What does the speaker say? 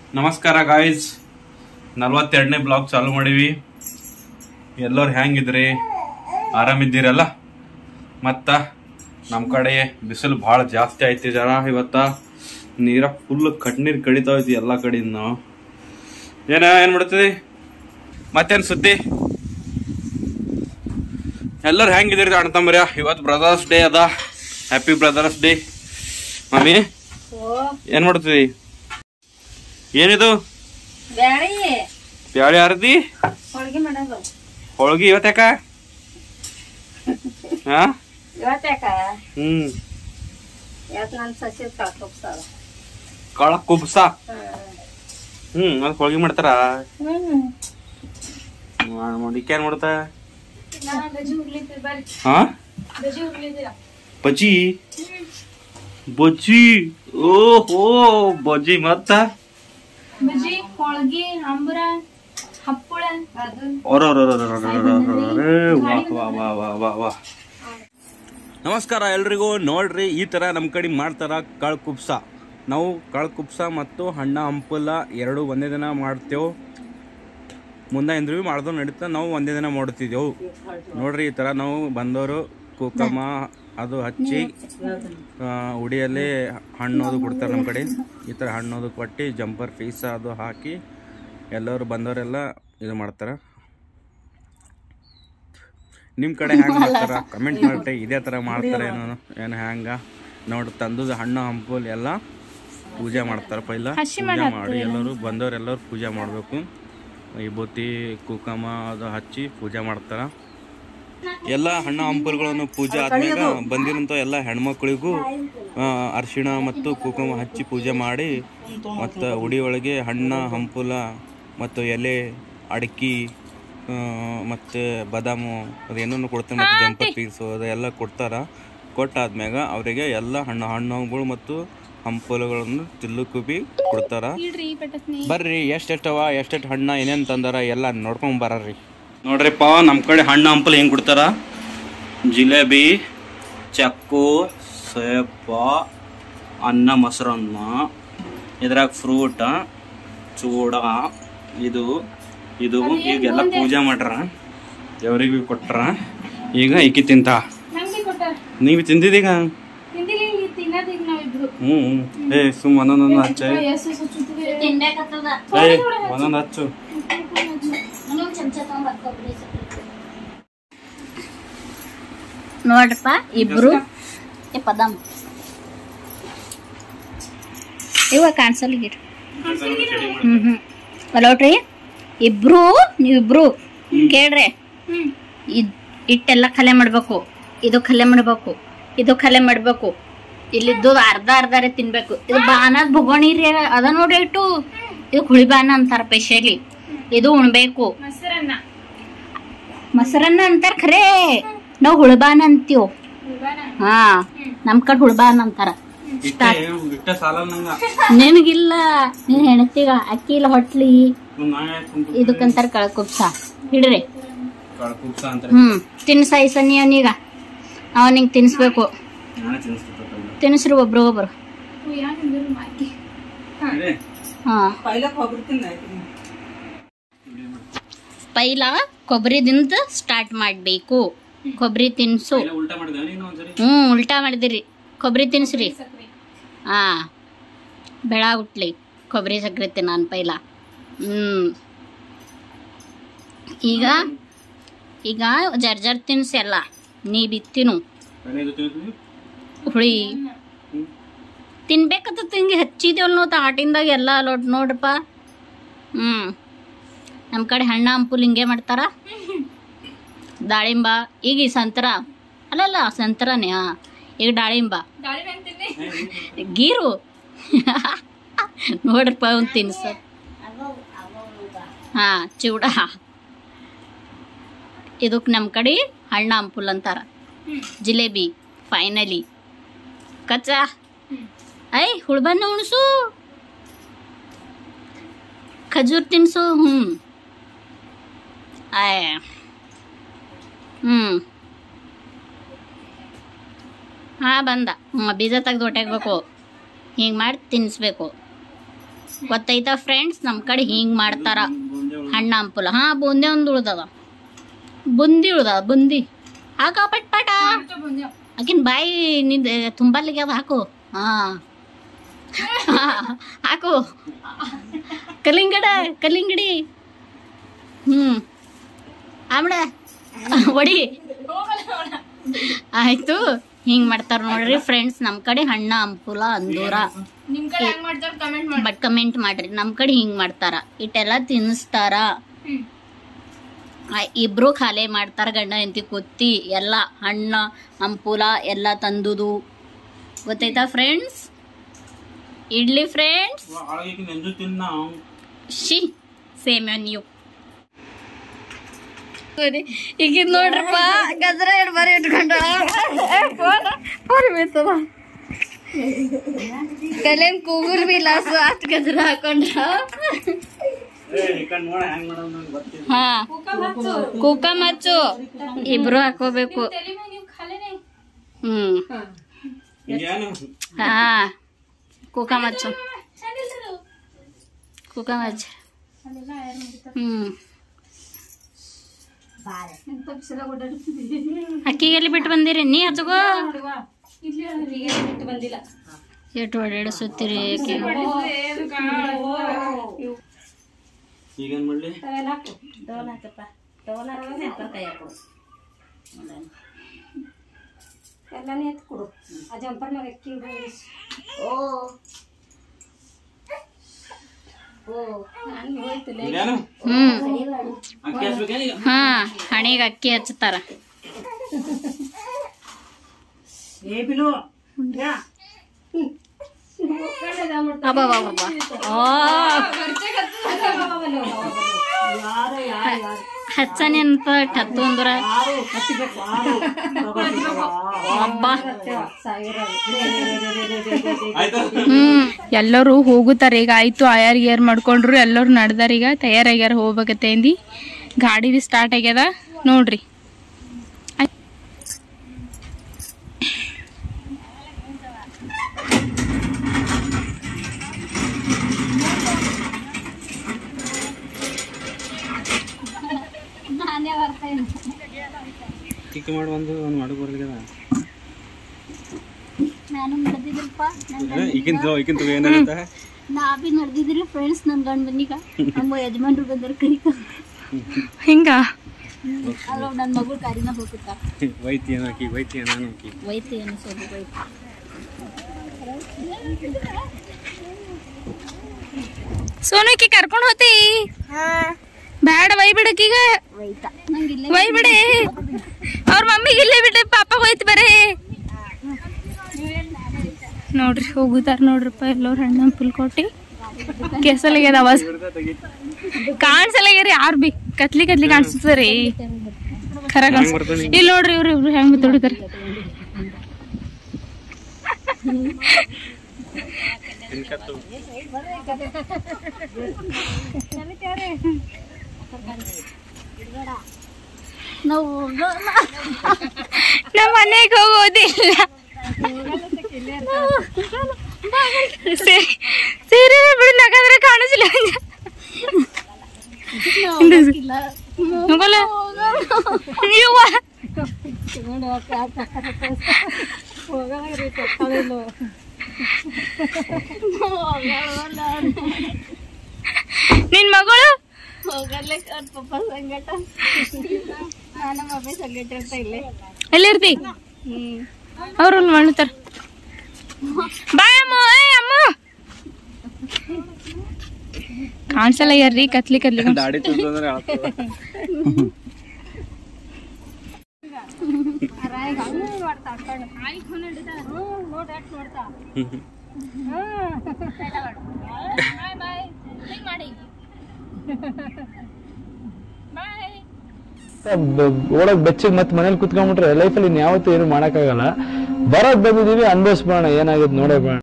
ನಮಸ್ಕಾರ guys ನಲ್ವತ್ತೆರಡನೇ blog ಚಾಲು ಮಾಡೀವಿ ಎಲ್ಲರೂ ಹೆಂಗಿದ್ರಿ ಆರಾಮಿದ್ದೀರಲ್ಲ ಮತ್ತ ನಮ್ಮ ಕಡೆ ಬಿಸಿಲು ಭಾಳ ಜಾಸ್ತಿ ಐತಿ ಜನ ಇವತ್ತ ನೀರ ಫುಲ್ ಕಣ್ಣೀರು ಕಡಿತಾ ಐತಿ ಎಲ್ಲ ಕಡೆಯಿಂದ ನಾವು ಏನ ಏನ್ ಮಾಡ್ತೀವಿ ಮತ್ತೇನ್ ಸುದ್ದಿ ಎಲ್ಲರೂ ಹೆಂಗಿದ್ದೀರಿ ಅಣ್ಣ ತಮ್ಮರ್ಯ ಇವತ್ತು ಬ್ರದರ್ಸ್ ಡೇ ಅದ ಹ್ಯಾಪಿ ಬ್ರದರ್ಸ್ ಡೇ ಮಮ್ಮಿ ಏನ್ ಮಾಡ್ತೀವಿ ಏನಿದು ಬ್ಯಾಳಿ ಬ್ಯಾಳಿ ಅರ್ದಿ ಹೋಳ್ಗಿ ಮಾಡೋದು ಹೋಳ್ಗಿ ಇವತ್ತಾಕ ಹಾ ಇವತ್ತಾಕ ಹ್ಮ್ ಇವತ್ತು ನನ್ನ ಸಸಿ ಕಳ್ಕೊಬ್ಸಾಳ ಕಾಳ ಕುಬ್ಸ ಹ್ಮ್ ಅದ್ ಹೋಳ್ಗಿ ಮಾಡ್ತಾರ ಮಾಡಿಕೆ ಏನ್ ಮಾಡ್ತಾ ಹಾ ಬಜ್ಜಿ ಬಜ್ಜಿ ಓಹೋ ಬಜ್ಜಿ ಮತ್ತ ಬಜ್ಜಿ ಹೋಳ್ಗಿ ಅಂಬುರ ಹಪ್ಪಳ ನಮಸ್ಕಾರ ಎಲ್ರಿಗೂ ನೋಡ್ರಿ ಈ ತರ ನಮ್ಮ ಕಡೆ ಮಾಡ್ತಾರ ಕಾಳು ಕುಬ್ಸ ನಾವು ಕಾಳು ಕುಬ್ಸ ಮತ್ತು ಹಣ್ಣ ಹಂಪಲ ಎರಡು ಒಂದೇ ದಿನ ಮಾಡ್ತೇವೆ ಮುಂದೆ ಎಂದ್ರೂ ಮಾಡ್ದೋ ನಡೀತಾ ನಾವು ಒಂದೇ ದಿನ ಮಾಡ್ತಿದ್ದೆವು ನೋಡ್ರಿ ಈ ತರ ನಾವು ಬಂದವರು ಕುಕಮ ಅದು ಹಚ್ಚಿ ಆ, ಉಡಿಯಲ್ಲಿ ಹಣ್ಣು ಅದು ಕೊಡ್ತಾರೆ ನಮ್ಮ ಕಡೆ ಈ ಥರ ಹಣ್ಣು ಅದು ಕೊಟ್ಟು ಜಂಪರ್ ಪೀಸ್ ಅದು ಹಾಕಿ ಎಲ್ಲರೂ ಬಂದವರೆಲ್ಲ ಇದು ಮಾಡ್ತಾರೆ ನಿಮ್ಮ ಕಡೆ ಹೆಂಗೆ ಮಾಡ್ತಾರ ಕಮೆಂಟ್ ಮಾಡಿ ಇದೇ ಥರ ಮಾಡ್ತಾರೆ ಏನೋ ಏನು ಹೆಂಗ ನೋಡಿ ತಂದದ ಹಣ್ಣು ಹಂಪಲ್ ಎಲ್ಲ ಪೂಜೆ ಮಾಡ್ತಾರೆ ಪೈಲ ಪೂಜೆ ಮಾಡಿ ಎಲ್ಲರೂ ಬಂದವರೆಲ್ಲರೂ ಪೂಜೆ ಮಾಡಬೇಕು ವಿಭೂತಿ ಕುಕಮ ಅದು ಹಚ್ಚಿ ಪೂಜೆ ಮಾಡ್ತಾರ ಎಲ್ಲ ಹಣ್ಣು ಹಂಪಲುಗಳನ್ನು ಪೂಜೆ ಆದ್ಮೇಲೆ ಬಂದಿರಂತ ಎಲ್ಲ ಹೆಣ್ಮಕ್ಳಿಗೂ ಆ, ಅರಿಶಿಣ ಮತ್ತು ಕುಕುಮ ಹಚ್ಚಿ ಪೂಜೆ ಮಾಡಿ ಮತ್ತು ಉಡಿ ಒಳಗೆ ಹಣ್ಣ ಹಂಪುಲ ಮತ್ತು ಎಲೆ ಅಡಿಕೆ ಮತ್ತು ಬದಾಮು ಅದೇನನ್ನು ಕೊಡ್ತಾರೆ ಮತ್ತು ಜಂಪರ್ ಪೀಸು ಅದೆಲ್ಲ ಕೊಡ್ತಾರ ಕೊಟ್ಟಾದ್ಮ್ಯಾಗ ಅವರಿಗೆ ಎಲ್ಲ ಹಣ್ಣು ಹಣ್ಣುಗಳು ಮತ್ತು ಹಂಪಲುಗಳನ್ನು ತಿಲ್ಲಕ್ಕೂ ಬಿ ಕೊಡ್ತಾರ ಇಡ್ರಿ ಪಟಕ್ನಿ ಬರ್ರಿ ಎಷ್ಟೆಷ್ಟವ ಎಷ್ಟೆಷ್ಟು ಹಣ್ಣ ಏನೇನು ತಂದಾರ ಎಲ್ಲ ನೋಡ್ಕೊಂಡ್ ಬರರಿ ನೋಡ್ರಿಪ್ಪ ನಮ್ಮ ಕಡೆ ಹಣ್ಣು ಹಂಪಲು ಹೆಂಗೆ ಕೊಡ್ತಾರ ಜಿಲೇಬಿ ಚಕ್ಕು ಸೇಪ ಅನ್ನ ಮೊಸರನ್ನ ಇದ್ರಾಗ ಫ್ರೂಟ ಚೂಡ ಇದು ಇದು ಈಗೆಲ್ಲ ಪೂಜೆ ಮಾಡ್ರ ದೇವ್ರಿಗೆ ಕೊಟ್ರ ಈಗ ಈಕಿ ತಿಂತ ನಮ್ಗೆ ಕೊಟ್ಟಾರ ನೀವು ತಿಂದಿದ್ದೀಗ ತಿಂದಿಲ್ಲ ಈಗ ತಿನ್ನೋದ್ ಈಗ ನಾವಿಬ್ರು ಹ್ಞೂ ಏ ಸುಮ್ ಒಂದೊಂದೊಂದು ಹಚ್ಚ ಎಷ್ಟು ಸುಚ್ಚುತ್ತಿದೆ ತಿನ್ಬೇಕತ್ತದ ಏ ಒಂದೊಂದು ಹಚ್ಚು ಇನ್ನೊಂದ್ ಚಮಚ ತಗೊಂಡ್ ಕೊಬ್ಬರಿ ನೋಡ್ರಪ್ಪ ಇಬ್ರು ಏ ಪದಮ್ ಇವ ಕಾಣಿಸಲ್ಗಿರ್ ಹ್ಮ್ ಹ್ಮ್ ಅಲೋಟ್ರಿ ಇಬ್ರು ನೀವಿಬ್ರು ಕೇಳ್ರಿ ಇದ್ ಇಟ್ಟೆಲ್ಲ ಖಲೆ ಮಾಡ್ಬೇಕು ಇದು ಖಲೆ ಮಾಡ್ಬೇಕು ಇದು ಖಲೆ ಮಾಡ್ಬೇಕು ಇಲ್ಲಿದ್ದು ಅರ್ಧ ಅರ್ಧರೇ ತಿನ್ಬೇಕು ಇದು ಬಾನದ್ ಭುಗೋಣಿ ರೀ ಅದ ನೋಡ್ರಿ ಇಟ್ಟು ಇದು ಹುಳಿ ಬಾನ ಅಂತಾರ ಸ್ಪೆಷಲಿ ಇದು ಉಣ್ಬೇಕು ಮೊಸರನ್ನ ಮೊಸರನ್ನ ಅಂತಾರ ಖರೇ ನಾವ್ ಹುಳ್ಬಾನ ಅಂತೀವ್ ಹಾ ನಮ್ ಕಡೆ ಹುಳ್ಬಾನ್ ಅಂತಾರ ಇಟ್ಟೆ ಇಟ್ಟೆ ಸಾಲ ನಂಗ ನಿನಗಿಲ್ಲ ನೀನ್ ಹೆಣತಿಗ ಅಕ್ಕಿ ಇಲ್ಲ ಹೊಟ್ಲಿ ಇದಕ್ಕಂತಾರ ಕಳ್ಕುಪ್ಸ ಹಿಡ್ರಿ ಕುಬ್ಸ ಅಂತ ಹ್ಮ್ ತಿನ್ಸ ಐಸನಿ ಅವನೀಗ ಅವನಿಗೆ ತಿನ್ಸ್ಬೇಕು ನಾನೇ ತಿನ್ನಿಸ್ತಿದ್ದೆ ತಿನ್ಸ್ರಿ ಒಬ್ರು ಒಬ್ರು ಮಾಕಿ ಹಾ ಪೈಲ ಕೊಬ್ಬರಿದಿಂದ ಸ್ಟಾರ್ಟ್ ಮಾಡ್ಬೇಕು ಕೊಬ್ಬರಿ ತಿನ್ಸು ಉಲ್ಟಾ ಮಾಡಿದೆ ನೀನು ಒಂದ್ಸರಿ ಹ್ಮ್ ಉಲ್ಟಾ ಮಾಡಿದಿರಿ ಕೊಬ್ಬರಿ ತಿನ್ಸ್ರಿ ಹಾ ಬೆಳಗ್ ಹುಟ್ಲಿ ಕೊಬ್ಬರಿ ಸಕ್ಕರೆ ನಾನು ಪೈಲ ಹ್ಮ್ ಈಗ ಈಗ ಜರ್ ಜರ್ ತಿನ್ಸಿ ಎಲ್ಲ ನೀ ಬಿತ್ತಿನು ಏನಿದು ತಿನ್ನಿಸ್ಲಿ? ಹುಳಿ ತಿನ್ಬೇಕತ್ತ ಹಿಂಗೆ ಹಚ್ಚಿದೇವಲ್ಲ ನಾವು ಆಟಿಂದಾಗ ಎಲ್ಲ ಲೋಟ್ ನೋಡ್ರಪ್ಪ ಹ್ಞೂ ನಮ್ಮ ಕಡೆ ಹಣ್ಣ ಹಂಪುಲ್ ಹಿಂಗೆ ಮಾಡ್ತಾರ ದಾಳಿಂಬ ಈಗ ಈ ಸಂತರ ಅಲ್ಲಲ್ಲ ಸಂತರನೇ ಹಾಂ ಈಗ ದಾಳಿಂಬ ದಾಳಿಂಬೆ ಅಂತೀನಿ ಗೀರು ನೋಡ್ರಪ್ಪ ಅವ್ನು ತಿನ್ಸ ಹಾಂ ಚೂಡ ಇದಕ್ಕೆ ನಮ್ಮ ಕಡೆ ಹಣ್ಣ ಹಂಪುಲ್ ಅಂತಾರ ಜಿಲೇಬಿ ಫೈನಲಿ ಕಚ್ಚಾ ಐ ಹುಳ್ಬನ್ನ ಉಣಸು ಖಜೂರ್ ತಿನ್ಸು ಹ್ಞೂ ಆಯ್ ಹ್ಞೂ ಹಾಂ ಬಂದ ಹ್ಞೂ ಬೀಜ ತೆಗ್ದು ಹೊಟ್ಟಾಗಬೇಕು ಹಿಂಗೆ ಮಾಡಿ ತಿನ್ನಿಸ್ಬೇಕು ಗೊತ್ತೈತಾ ಫ್ರೆಂಡ್ಸ್ ನಮ್ಮ ಕಡೆ ಹಿಂಗೆ ಮಾಡ್ತಾರ ಹಣ್ಣ ಹಂಪಲ ಹಾಂ ಬೂಂದಿ ಒಂದು ಉಳ್ದದ ಬುಂದಿ ಉಳ್ದದ ಬುಂದಿ ಹಾಕ ಪಟ್ ಪಟ ಆಕಿನ ಬಾಯಿ ನಿಂದ ತುಂಬಲ್ಲಿಗೆ ಅದು ಹಾಕು ಹಾಂ ಹಾಕು ಕಲ್ಲಿಂಗಡ ಕಲ್ಲಿಂಗಡಿ ಹ್ಞೂ ಆಮಡ ಒಡಿ ಆಯ್ತು ಹಿಂಗ್ ಮಾಡ್ತಾರ ನೋಡ್ರಿ ಫ್ರೆಂಡ್ಸ್ ನಮ್ ಕಡೆ ಹಣ್ಣ ಹಂಪುಲ ಅಂದೂರ ನಿಮ್ ಕಡೆ ಹೆಂಗ್ ಮಾಡ್ತಾರ ಕಮೆಂಟ್ ಮಾಡಿ ಬಟ್ ಕಮೆಂಟ್ ಮಾಡ್ರಿ ನಮ್ ಕಡೆ ಹಿಂಗ್ ಮಾಡ್ತಾರ ಇಟ್ಟೆಲ್ಲ ತಿನ್ನಿಸ್ತಾರ ಹ್ಮ್. ಆ, ಇಬ್ರು ಖಾಲಿ ಮಾಡ್ತಾರ ಗಂಡ ಹೆಂಡತಿ ಕುತ್ತಿ ಎಲ್ಲ ಹಣ್ಣ ಹಂಪುಲ ಎಲ್ಲ ತಂದುದು ಗೊತ್ತೈತಾ ಫ್ರೆಂಡ್ಸ್ ಇಡ್ಲಿ ಫ್ರೆಂಡ್ಸ್ ಶಿ ಸೇಮ್ ನೀವು ಈಗ ನೋಡ್ರಪ್ಪ ಗಜ್ರ ಎರಡು ಬಾರಿ ಇಟ್ಕೊಂಡ ಫೋನ್ ಬೀಳ್ತದ ಕಲೇನ್ ಕೂಗುಲ್ ಬಿ ಲಾಸು ಅಷ್ಟ್ ಗಜ್ರ ಹಾಕೊಂಡ ಹಾ ಕೂಕ ಮಚ್ಚು ಇಬ್ರು ಹಾಕೋಬೇಕು ತಲೆ ಮೇಲೆ ನೀವು ಖಾಲಿನೇ ಹ್ಮ್ ಹಾ ಕೂಕ ಮಚ್ಚು ಚಂದಿಲ್ದು ಕೂಕ ಮಚ್ಚು ಅದೆಲ್ಲ ಯಾರು ಮುಗಿತಾರೆ ಹ್ಮ್ ಎಂತ ಬಿಸಿಲ ಓಡಾಡ್ತಿದ್ದೀವಿ ಅಕ್ಕಿಗೆಲ್ಲಿ ಬಿಟ್ಟು ಬಂದಿರಿ ನೀ ಹಚ್ಕೋ ಇಲ್ಲಿ ಈಗ ಬಿಟ್ಟು ಬಂದಿಲ್ಲ ಎಷ್ಟು ಓಡಾಡಿಸುತ್ತೀರಿ ಆಕೆ ಈಗೇನ್ ಮಾಡ್ಲಿ ಎಲ್ಲಾನೇ ಎತ್ತು ಕೊಡು ಆ ಜಂಪರ್ ಮ್ಯಾಗ ಅಕ್ಕಿ ಈಗೇನು ಹ್ಮ್ ಅಕ್ಕಿ ಹಚ್ಬೇಕೇನ್ ಈಗ? ಹಾ ಹಣಿಗೆ ಅಕ್ಕಿ ಹಚ್ತಾರ ಅಬ್ಬಬ್ಬಬ್ಬ. ಓ ಹಚ್ಚನೆ ಅಂತ ಹತ್ತು ಅಂದ್ರ ಅಬ್ಬ ಆಯ್ತಾ ಹ್ಮ್ ಎಲ್ಲರೂ ಹೋಗುತ್ತಾರೆ ಈಗ ಆಯ್ತು ಆಯಾರ್ ಗೇರ್ ಮಾಡ್ಕೊಂಡ್ರು ಎಲ್ಲರೂ ನಡ್ದಾರ ಈಗ ತಯಾರಾಗ್ಯಾರ ಹೋಗ್ಬೇಕತ್ತೇಂದಿ ಗಾಡಿ ಬಿ ಸ್ಟಾರ್ಟ್ ಆಗ್ಯದ ನೋಡ್ರಿ ನಾನೇ ಬರ್ತೇನೆ ಚಿಕ್ಕ ಮಾಡಿ ಒಂದು ಒಂದು ಮಾಡಕ್ ಬರ್ಲಿಲ್ಲ ನಾನು ನಡೆದಿದ್ರಪ್ಪ ಈಗಿನ ಈಗಿನ ತಗೋ ಏನಾಗುತ್ತೆ ನಾ ಬಿ ನಡೆದಿದ್ರಿ ಫ್ರೆಂಡ್ಸ್ ನನ್ ಗಂಡ ಬನ್ನಿಗ ನಮ್ಮ ಯಜಮಾನ್ರು ಬಂದರು ಕರಿಕ ಹಿಂಗ ಅದ್ರ ನನ್ನ ಮಗಳು ಕಾರಿನ ಹೋಗುತ್ತಾರ ವೈತಿ ಏನೋ ಆಕಿ ವೈತಿ ಏನೋ ಆಕಿ ವೈತಿ ಅನಿಸೋದು ವೈತಿ ಸೋನಕಿ ಕರ್ಕೊಂಡ್ ಹೋತಿ ಬ್ಯಾಡ ವೈ ಬಿಡಕೀಗ ವೈತಾ ನಂಗಿಲ್ಲ ವೈ ಬಿಡೆ ಅವ್ರ ಮಮ್ಮಿಗೆ ಇಲ್ಲೇ ಬಿಟ್ಟೆ ಪಾಪ ಹೋಯ್ತು ಬರೇ ನೋಡ್ರಿ ಹೋಗುತ್ತಾರ ನೋಡ್ರಪ್ಪ ಎಲ್ಲೋರ್ ಹಣ್ಣ ಫುಲ್ ಕೊಟ್ಟಿ ಕೆಸಲಾಗ್ಯದ ಅವಾಜ್ ಕಾಣಿಸಲಾಗ್ಯಾರ ಯಾರು ಬಿ ಕತ್ಲಿ ಕತ್ಲಿ ಕಾಣಿಸ್ತದ್ರಿ ಖರ ಕಾಣಿಸ್ ಇಲ್ಲಿ ನೋಡ್ರಿ ಇವ್ರು ಇವ್ರು ಹೆಂಗ್ ಬಿತ್ತೊಡಿತಾರ ನಾವು ಹೋಗೋಣ. ನಮ್ಮ ಮನೆಗೆ ಹೋಗೋದಿಲ್ಲ ಸೇ- ಸೀರೆ ಬಿಡು ನಗಾದ್ರೆ ಕಾಣಿಸಿಲ್ಲ ನಾವು ಹೋಗಕ್ಕಿಲ್ಲ. ಹೋಗಲ್ಲ ಯವ್ವ. ನಿನ್ ಮಗಳು ಹೋಗಲ್ಲೇ ಅವ್ರ್ ಪಪ್ಪ ಸಂಗಟ ನಾನು ಮಮ್ಮಿ ಸಂಗಟ ಅಂತ ಇಲ್ಲೇ ಎಲ್ಲಿರ್ತಿ ಅವ್ರು ಅಲ್ಲಿ ಮಾಡ್ತಾರ ಬಾಯ್ ಅಮ್ಮ ಏ ಅಮ್ಮ ಕಾಣಿಸಲ್ಲ ಯಾರ್ರಿ ಕತ್ಲಿ ಕತ್ಲಿ ಕಾಣ್ಸ್- ದಾಡಿ ತುಂಬ್ತಂದ್ರೆ ಅಳ್ತದ. ಒಳಗ್ ಬೆಚ್ಚಗ್ ಮತ್ತೆ ಮನೇಲಿ ಕುತ್ಕೊಂಡ್ಬಿಟ್ರೆ ಲೈಫಲ್ಲಿ ಇನ್ಯಾವತ್ತೂ ಏನು ಮಾಡಕ್ಕಾಗಲ್ಲ ಬರೋದ್ ಬಂದಿದೀವಿ ಅನ್ಭವಿಸ್ಬೋಣ ಏನಾಗುತ್ತೆ ನೋಡೋಣ